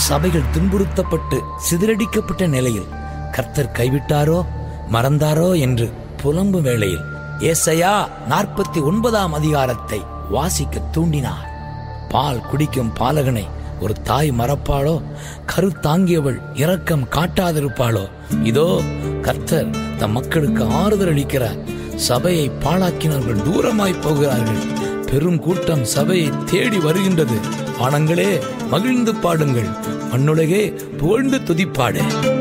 சபைகள் துன்புறுத்தப்பட்டு சிதறடிக்கப்பட்ட நிலையில் கர்த்தர் கைவிட்டாரோ மறந்தாரோ என்று புலம்பும் வேளையில் ஏசையா நாற்பத்தி ஒன்பதாம் அதிகாரத்தை வாசிக்க தூண்டினார் பால் குடிக்கும் பாலகனை ஒரு தாய் மறப்பாளோ கரு தாங்கியவள் இரக்கம் காட்டாதிருப்பாளோ இதோ கர்த்தர் தம் மக்களுக்கு ஆறுதல் அளிக்கிறார் சபையை பாழாக்கினவர்கள் தூரமாய் போகிறார்கள் பெரும் கூட்டம் சபையை தேடி வருகின்றது ஆனங்களே மகிழ்ந்து பாடுங்கள் மண்ணுலகே புகழ்ந்து துதிப்பாடு